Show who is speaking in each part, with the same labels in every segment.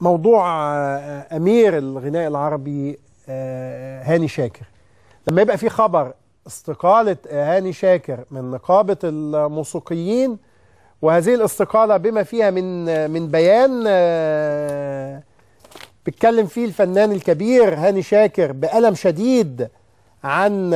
Speaker 1: موضوع امير الغناء العربي هاني شاكر لما يبقى في خبر استقالة هاني شاكر من نقابة الموسيقيين وهذه الاستقالة بما فيها من من بيان بيتكلم فيه الفنان الكبير هاني شاكر بألم شديد عن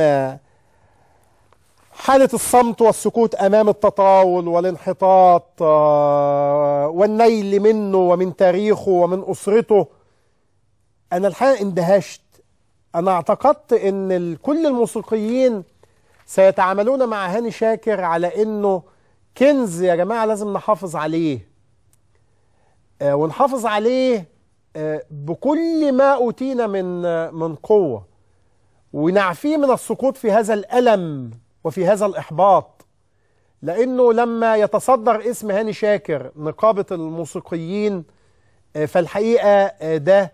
Speaker 1: حالة الصمت والسكوت أمام التطاول والانحطاط والنيل منه ومن تاريخه ومن أسرته أنا الحقيقة اندهشت أنا اعتقدت أن كل الموسيقيين سيتعاملون مع هاني شاكر على أنه كنز يا جماعة لازم نحافظ عليه ونحافظ عليه بكل ما أوتينا من من قوة ونعفيه من السقوط في هذا الألم وفي هذا الإحباط لأنه لما يتصدر اسم هاني شاكر نقابة الموسيقيين فالحقيقة ده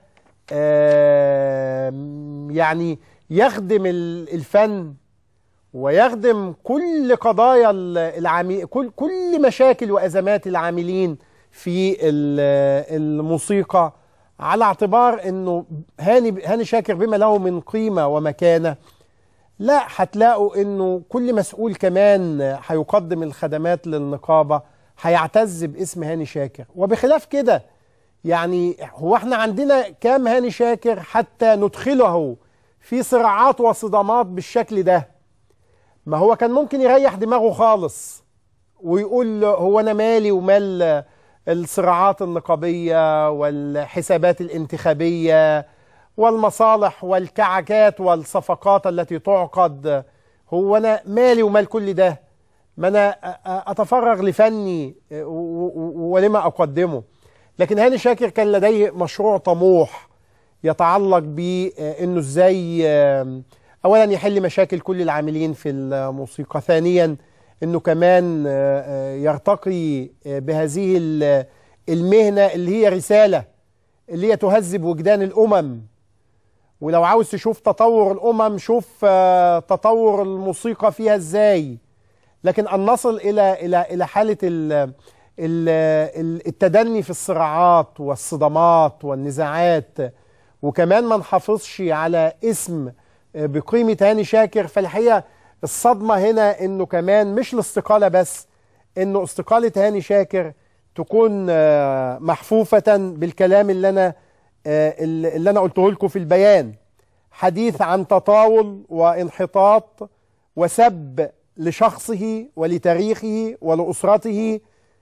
Speaker 1: يعني يخدم الفن ويخدم كل قضايا العامل كل كل مشاكل وازمات العاملين في الموسيقى على اعتبار انه هاني هاني شاكر بما له من قيمه ومكانه لا هتلاقوا انه كل مسؤول كمان هيقدم الخدمات للنقابه هيعتز باسم هاني شاكر وبخلاف كده يعني هو احنا عندنا كام هاني شاكر حتى ندخله في صراعات وصدامات بالشكل ده ما هو كان ممكن يريح دماغه خالص ويقول هو انا مالي ومال الصراعات النقابيه والحسابات الانتخابيه والمصالح والكعكات والصفقات التي تعقد هو انا مالي ومال كل ده ما انا اتفرغ لفني ولما اقدمه لكن هاني شاكر كان لديه مشروع طموح يتعلق بانه ازاي اولا يحل مشاكل كل العاملين في الموسيقى ثانيا انه كمان يرتقي بهذه المهنه اللي هي رساله اللي هي تهذب وجدان الامم ولو عاوز تشوف تطور الامم شوف تطور الموسيقى فيها ازاي لكن ان نصل الى الى الى حاله التدني في الصراعات والصدمات والنزاعات وكمان ما نحافظش على اسم بقيمة هاني شاكر فالحقيقة الصدمة هنا انه كمان مش الاستقالة بس انه استقالة هاني شاكر تكون محفوفة بالكلام اللي انا اللي انا قلته لكم في البيان حديث عن تطاول وانحطاط وسب لشخصه ولتاريخه ولأسرته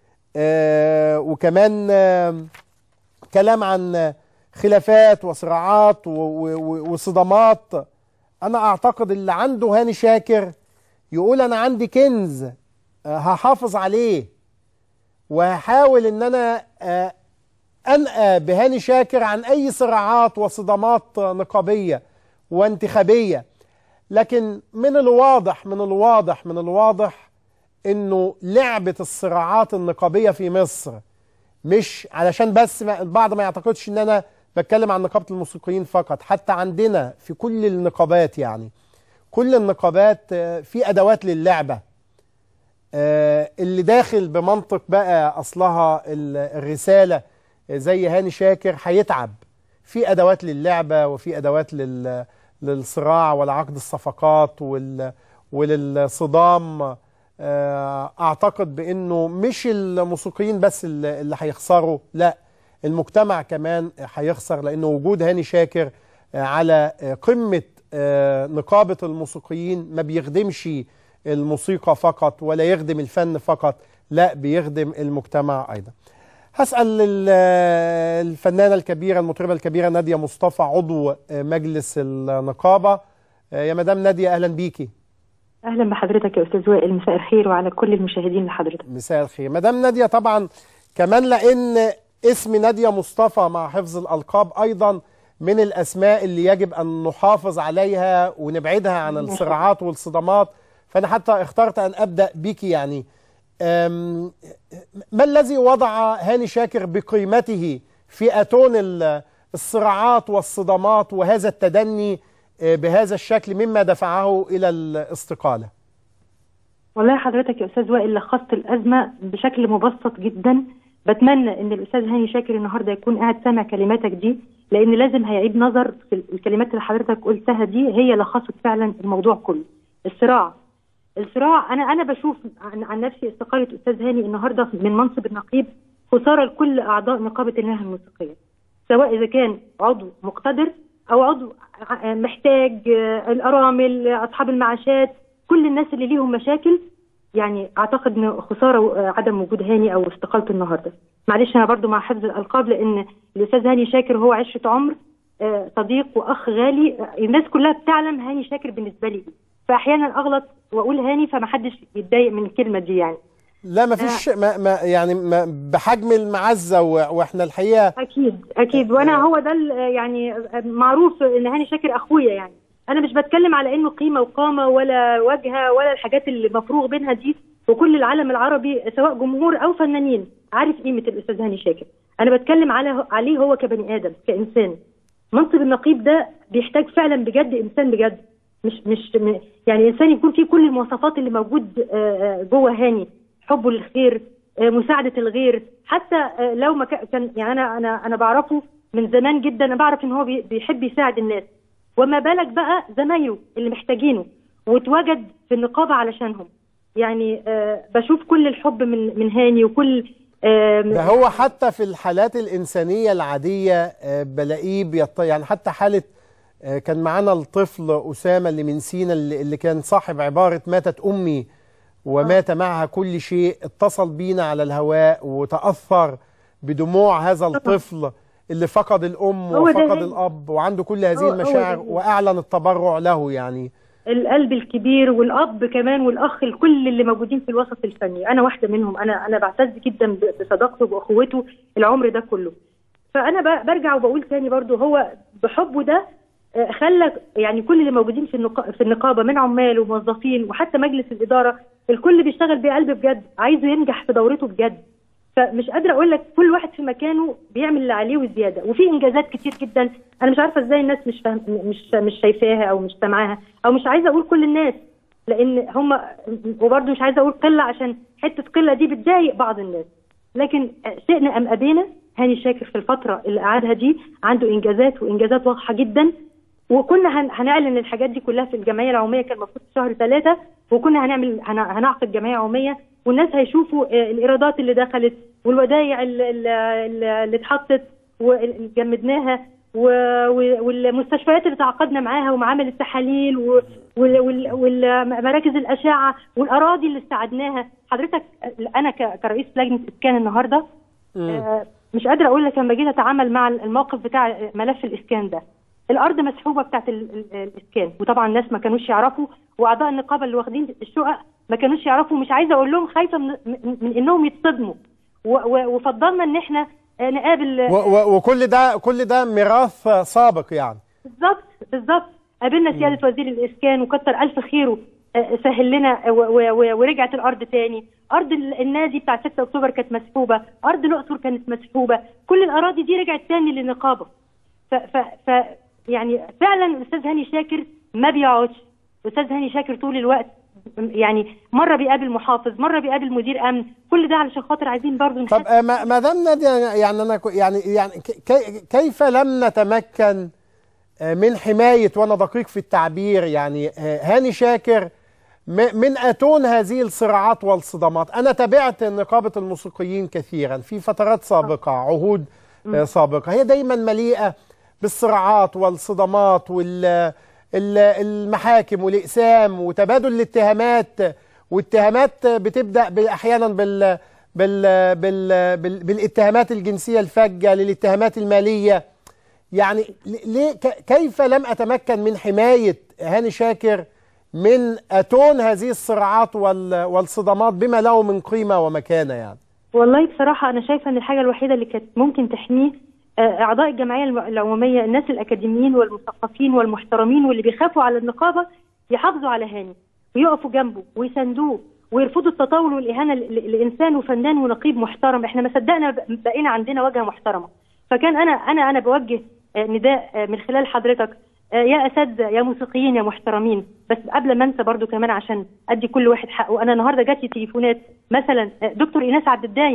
Speaker 1: وكمان كلام عن خلافات وصراعات وصدامات انا اعتقد اللي عنده هاني شاكر يقول انا عندي كنز هحافظ عليه وهحاول ان انا انقى بهاني شاكر عن اي صراعات وصدامات نقابيه وانتخابيه لكن من الواضح من الواضح من الواضح انه لعبه الصراعات النقابيه في مصر مش علشان بس البعض ما يعتقدش ان انا بتكلم عن نقابه الموسيقيين فقط حتى عندنا في كل النقابات يعني كل النقابات في ادوات للعبه اللي داخل بمنطق بقى اصلها الرساله زي هاني شاكر هيتعب في ادوات للعبه وفي ادوات لل للصراع ولعقد الصفقات وال وللصدام اعتقد بانه مش الموسيقيين بس اللي هيخسروا لا المجتمع كمان هيخسر لانه وجود هاني شاكر على قمه نقابه الموسيقيين ما بيخدمش الموسيقى فقط ولا يخدم الفن فقط لا بيخدم المجتمع ايضا هسال الفنانه الكبيره المطربه الكبيره ناديه مصطفى عضو مجلس النقابه يا مدام ناديه اهلا بيكي
Speaker 2: اهلا بحضرتك يا استاذ وائل مساء الخير وعلى كل المشاهدين لحضرتك
Speaker 1: مساء الخير مدام ناديه طبعا كمان لان اسم ناديه مصطفى مع حفظ الالقاب ايضا من الاسماء اللي يجب ان نحافظ عليها ونبعدها عن الصراعات والصدامات فانا حتى اخترت ان ابدا بك يعني ما الذي وضع هاني شاكر بقيمته في اتون الصراعات والصدامات وهذا التدني بهذا الشكل مما دفعه الى الاستقاله
Speaker 2: والله حضرتك يا استاذ وائل لخصت الازمه بشكل مبسط جدا بتمنى ان الاستاذ هاني شاكر النهارده يكون قاعد سامع كلماتك دي لان لازم هيعيد نظر في الكلمات اللي حضرتك قلتها دي هي لخصت فعلا الموضوع كله الصراع الصراع انا انا بشوف عن, عن نفسي استقاله استاذ هاني النهارده من منصب النقيب خساره لكل اعضاء نقابه المهن الموسيقيه سواء اذا كان عضو مقتدر او عضو ع- محتاج آه، الارامل آه، اصحاب المعاشات كل الناس اللي ليهم مشاكل يعني اعتقد ان خساره آه، عدم وجود هاني او استقالته النهارده معلش انا برضو مع حفظ الالقاب لان الاستاذ هاني شاكر هو عشره عمر آه، صديق واخ غالي آه، الناس كلها بتعلم هاني شاكر بالنسبه لي إيه. فاحيانا اغلط واقول هاني فمحدش يتضايق من الكلمه دي يعني
Speaker 1: لا ما فيش ما ما يعني ما بحجم المعزه و- واحنا الحقيقه
Speaker 2: اكيد اكيد وانا هو ده ال- يعني معروف ان هاني شاكر اخويا يعني انا مش بتكلم على انه قيمه وقامه ولا واجهه ولا الحاجات اللي مفروغ بينها دي وكل العالم العربي سواء جمهور او فنانين عارف قيمه الاستاذ هاني شاكر انا بتكلم على عليه هو كبني ادم كانسان منصب النقيب ده بيحتاج فعلا بجد انسان بجد مش مش م- يعني انسان يكون فيه كل المواصفات اللي موجود آه، آه، جوه هاني حبه للخير آه، مساعده الغير حتى آه، لو ما كا- كان يعني انا انا انا بعرفه من زمان جدا انا بعرف ان هو بي- بيحب يساعد الناس وما بالك بقى زمايله اللي محتاجينه وتواجد في النقابه علشانهم يعني آه، بشوف كل الحب من من هاني وكل آه،
Speaker 1: ده هو حتى في الحالات الإنسانية العادية آه، بلاقيه بيط... يعني حتى حالة آه، كان معانا الطفل أسامة اللي من سينا اللي, اللي كان صاحب عبارة ماتت أمي ومات معها كل شيء اتصل بينا على الهواء وتأثر بدموع هذا الطفل اللي فقد الأم
Speaker 2: هو ده
Speaker 1: وفقد
Speaker 2: هي.
Speaker 1: الأب وعنده كل هذه
Speaker 2: هو- هو
Speaker 1: المشاعر
Speaker 2: ده هي.
Speaker 1: وأعلن التبرع له يعني
Speaker 2: القلب الكبير والاب كمان والاخ الكل اللي موجودين في الوسط الفني انا واحده منهم انا انا بعتز جدا ب- بصداقته واخوته العمر ده كله فانا ب- برجع وبقول تاني برضو هو بحبه ده آه، خلى يعني كل اللي موجودين في النقا- في النقابه من عمال وموظفين وحتى مجلس الاداره الكل بيشتغل بقلب بجد عايزه ينجح في دورته بجد فمش قادره اقول لك كل واحد في مكانه بيعمل اللي عليه وزياده وفي انجازات كتير جدا انا مش عارفه ازاي الناس مش فاهم مش مش شايفاها او مش سامعاها او مش عايزه اقول كل الناس لان هم وبرده مش عايزه اقول قله عشان حته قله دي بتضايق بعض الناس لكن شئنا ام ابينا هاني شاكر في الفتره اللي قعدها دي عنده انجازات وانجازات واضحه جدا وكنا هن- هنعلن الحاجات دي كلها في الجمعيه العموميه كان المفروض في شهر ثلاثة وكنا هنعمل هن- هنعقد جمعيه عموميه والناس هيشوفوا آه، الايرادات اللي دخلت والودايع اللي, اللي اللي اتحطت واللي جمدناها و- و- والمستشفيات اللي تعاقدنا معاها ومعامل التحاليل و- وال- وال- والمراكز الاشعه والاراضي اللي استعدناها حضرتك انا ك- كرئيس لجنه اسكان النهارده آه، مش قادره اقول لك لما جيت اتعامل مع الموقف بتاع ملف الاسكان ده الارض مسحوبه بتاعت ال- ال- الاسكان وطبعا الناس ما كانوش يعرفوا واعضاء النقابه اللي واخدين الشقق ما كانوش يعرفوا مش عايزه اقول لهم خايفه من, من, من انهم يتصدموا و- و- وفضلنا ان احنا آه، نقابل
Speaker 1: و و وكل ده كل ده ميراث سابق يعني
Speaker 2: بالظبط بالظبط قابلنا سياده وزير الاسكان وكتر الف خيره آه، سهل لنا و- و- و- ورجعت الارض تاني ارض ال- النادي بتاع 6 اكتوبر كانت مسحوبه ارض الاقصر كانت مسحوبه كل الاراضي دي رجعت تاني للنقابه ف, ف, ف يعني فعلا الاستاذ هاني شاكر ما بيقعدش الاستاذ هاني شاكر طول الوقت يعني مره بيقابل محافظ مره بيقابل مدير امن كل ده علشان خاطر عايزين برضه
Speaker 1: طب آه، ما ما دام نادي يعني انا كو- يعني يعني كي- كيف لم نتمكن آه، من حمايه وانا دقيق في التعبير يعني آه، هاني شاكر م- من اتون هذه الصراعات والصدامات انا تابعت نقابه الموسيقيين كثيرا في فترات سابقه عهود آه، سابقه هي دايما مليئه بالصراعات والصدامات وال ال- المحاكم والاقسام وتبادل الاتهامات واتهامات بتبدا ب- احيانا بال بال بال بال بالاتهامات الجنسيه الفجه للاتهامات الماليه يعني ل- ليه ك- كيف لم اتمكن من حمايه هاني شاكر من اتون هذه الصراعات وال- والصدامات بما له من قيمه ومكانه يعني
Speaker 2: والله بصراحة أنا شايفة إن الحاجة الوحيدة اللي كانت ممكن تحميه آه، أعضاء الجمعية الم- العمومية الناس الأكاديميين والمثقفين والمحترمين واللي بيخافوا على النقابة يحافظوا على هاني ويقفوا جنبه ويساندوه ويرفضوا التطاول والإهانة ل- ل- لإنسان وفنان ونقيب محترم إحنا ما صدقنا ب- بقينا عندنا واجهة محترمة فكان أنا أنا أنا بوجه آه، نداء آه، من خلال حضرتك آه، يا اساتذه يا موسيقيين يا محترمين بس قبل ما انسى برضو كمان عشان ادي كل واحد حقه انا النهارده جات لي تليفونات مثلا آه، دكتور ايناس عبد الدايم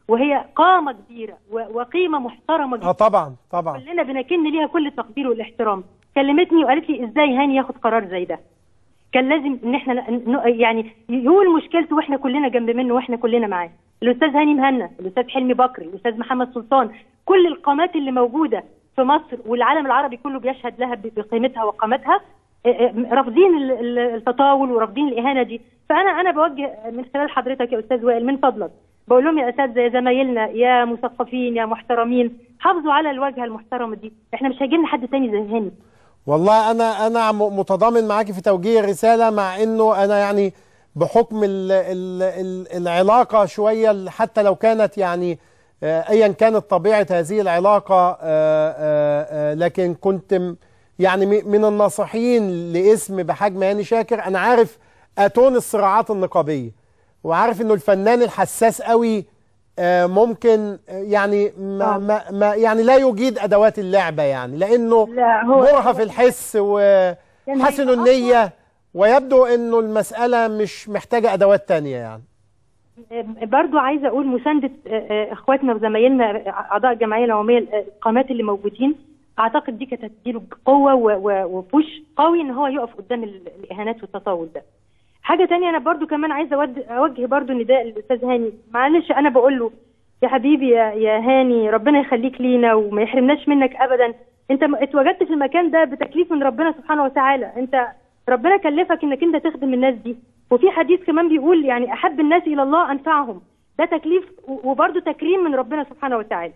Speaker 2: وهي قامه كبيره و- وقيمه محترمه
Speaker 1: اه
Speaker 2: جدا
Speaker 1: طبعا طبعا
Speaker 2: كلنا بنكن ليها كل التقدير والاحترام كلمتني وقالت لي ازاي هاني ياخد قرار زي ده كان لازم ان احنا ن- ن- يعني يقول مشكلته واحنا كلنا جنب منه واحنا كلنا معاه الاستاذ هاني مهنا الاستاذ حلمي بكر الاستاذ محمد سلطان كل القامات اللي موجوده في مصر والعالم العربي كله بيشهد لها ب- بقيمتها وقامتها اه، اه، رافضين ال- ال- التطاول ورافضين الاهانه دي فانا انا بوجه من خلال حضرتك يا استاذ وائل من فضلك بقول لهم يا اساتذه يا زمايلنا يا مثقفين يا محترمين حافظوا على الواجهه المحترمه دي احنا مش هيجي لنا حد تاني زي هاني
Speaker 1: والله انا انا م- متضامن معاكي في توجيه الرساله مع انه انا يعني بحكم ال ال ال العلاقه شويه حتى لو كانت يعني آه، ايا كانت طبيعه هذه العلاقه آه، آه، آه، لكن كنت م- يعني م- من الناصحين لاسم بحجم هاني شاكر انا عارف اتون الصراعات النقابيه وعارف انه الفنان الحساس قوي آه، ممكن آه، يعني ما,
Speaker 2: آه.
Speaker 1: ما, ما يعني لا يجيد ادوات اللعبه يعني لانه
Speaker 2: لا هو
Speaker 1: مرهف الحس وحسن
Speaker 2: هيبقى
Speaker 1: النية ويبدو انه المسألة مش محتاجة ادوات تانية يعني
Speaker 2: برضو عايزه اقول مسانده آه، آه، اخواتنا وزمايلنا آه، اعضاء الجمعيه العموميه آه، القامات اللي موجودين اعتقد دي كانت هتديله قوه و- و- وبوش قوي ان هو يقف قدام ال- الاهانات والتطاول ده حاجه تانية انا برضو كمان عايزه أود- اوجه برضو نداء للاستاذ هاني معلش انا بقول له يا حبيبي يا, يا هاني ربنا يخليك لينا وما يحرمناش منك ابدا انت م- اتوجدت في المكان ده بتكليف من ربنا سبحانه وتعالى انت ربنا كلفك انك انت تخدم الناس دي وفي حديث كمان بيقول يعني احب الناس الى الله انفعهم ده تكليف و- وبرضه تكريم من ربنا سبحانه وتعالى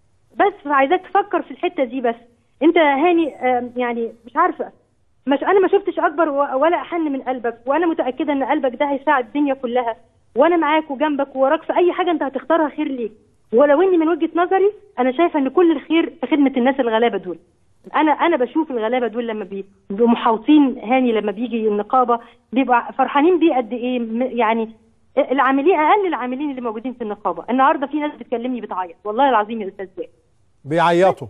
Speaker 2: بس فعايزاك تفكر في الحته دي بس انت يا هاني آم، يعني مش عارفه مش انا ما شفتش اكبر و- ولا احن من قلبك وانا متاكده ان قلبك ده هيساعد الدنيا كلها وانا معاك وجنبك ووراك في اي حاجه انت هتختارها خير ليك ولو اني من وجهه نظري انا شايفه ان كل الخير في خدمه الناس الغلابه دول انا انا بشوف الغلابه دول لما بي- بيبقوا محاوطين هاني لما بيجي النقابه بيبقى فرحانين بيه قد ايه م- يعني العاملين اقل العاملين اللي موجودين في النقابه النهارده في ناس بتكلمني بتعيط والله العظيم يا استاذ زاهد
Speaker 1: بيعيطوا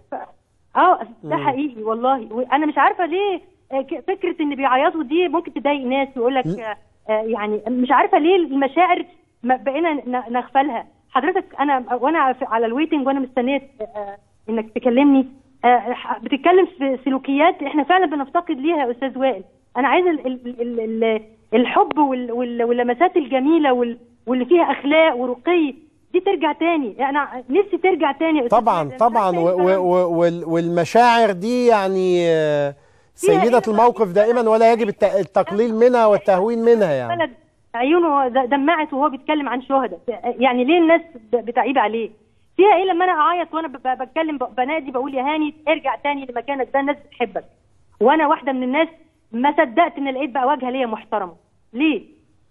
Speaker 2: اه ده حقيقي والله وانا مش عارفه ليه آه، ك- فكره ان بيعيطوا دي ممكن تضايق ناس يقول لك
Speaker 1: ل-
Speaker 2: آه، آه، يعني مش عارفه ليه المشاعر ما بقينا ن- نغفلها حضرتك انا وانا في- على الويتنج وانا مستنيه آه، انك تكلمني آه، ح- بتتكلم في سلوكيات احنا فعلا بنفتقد ليها يا استاذ وائل انا عايزه ال- ال- ال- ال- الحب وال- وال- واللمسات الجميله وال- واللي فيها اخلاق ورقي دي ترجع تاني انا نفسي ترجع تاني يا أستاذ
Speaker 1: طبعا
Speaker 2: وائل.
Speaker 1: طبعا
Speaker 2: أنا
Speaker 1: و-
Speaker 2: شايفة-
Speaker 1: و- و- وال- والمشاعر دي يعني آه،
Speaker 2: فيها
Speaker 1: سيدة
Speaker 2: إيه؟
Speaker 1: الموقف دائما ولا يجب الت- التقليل منها والتهوين منها يعني
Speaker 2: بلد عيونه د- دمعت وهو بيتكلم عن شهداء يعني ليه الناس ب- بتعيب عليه فيها ايه لما انا اعيط وانا ب- ب- بتكلم ب- بنادي بقول يا هاني ارجع تاني لمكانك ده الناس بتحبك وانا واحده من الناس ما صدقت ان لقيت بقى واجهه ليا محترمه ليه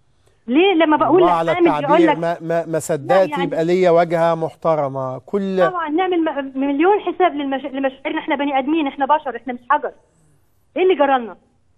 Speaker 2: ليه لما بقول
Speaker 1: الله على
Speaker 2: لحامد يقول
Speaker 1: التعبير
Speaker 2: لك
Speaker 1: ما, ما, ما صدقت
Speaker 2: يعني-
Speaker 1: يبقى ليا واجهة محترمة كل
Speaker 2: طبعا نعمل م- مليون حساب للمش... لمشاعرنا احنا بني ادمين احنا بشر احنا مش حجر ايه اللي جرالنا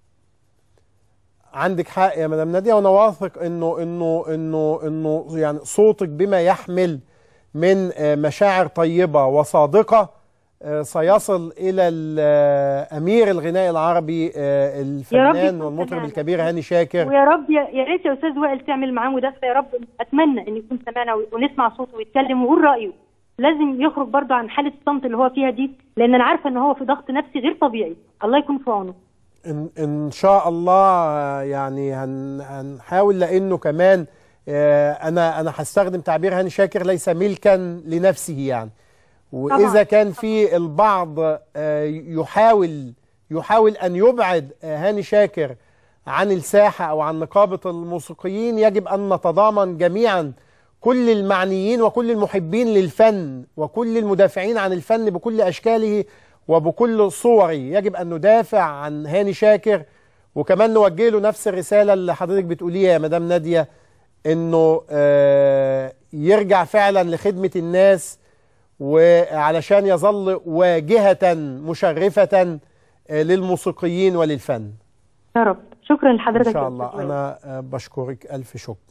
Speaker 1: عندك حق يا مدام نادية وانا واثق انه انه انه انه يعني صوتك بما يحمل من آه، مشاعر طيبة وصادقة آه، سيصل الى ال- آه، امير الغناء العربي آه، الفنان
Speaker 2: يكون
Speaker 1: والمطرب
Speaker 2: سمعنا.
Speaker 1: الكبير هاني شاكر
Speaker 2: ويا رب يا يا ريت يا استاذ وائل تعمل معاه مداخله يا رب اتمنى ان يكون سمعنا و- ونسمع صوته ويتكلم ويقول رايه لازم يخرج برضه عن حاله الصمت اللي هو فيها دي لان انا عارفه ان هو في ضغط نفسي غير طبيعي الله يكون في عونه
Speaker 1: إن, إن شاء الله آه، يعني هن هنحاول لأنه كمان آه، أنا أنا هستخدم تعبير هاني شاكر ليس ملكا لنفسه يعني وإذا
Speaker 2: طبعاً.
Speaker 1: كان في البعض آه، يحاول يحاول أن يبعد آه، هاني شاكر عن الساحة أو عن نقابة الموسيقيين يجب أن نتضامن جميعا كل المعنيين وكل المحبين للفن وكل المدافعين عن الفن بكل أشكاله وبكل صوره يجب أن ندافع عن هاني شاكر وكمان نوجه له نفس الرسالة اللي حضرتك بتقوليها يا مدام نادية انه آه، يرجع فعلا لخدمة الناس وعلشان يظل واجهة مشرفة آه، للموسيقيين وللفن
Speaker 2: يا رب شكرا لحضرتك
Speaker 1: ان شاء
Speaker 2: يا
Speaker 1: الله
Speaker 2: أستاذ وائل.
Speaker 1: انا آه، بشكرك الف شكر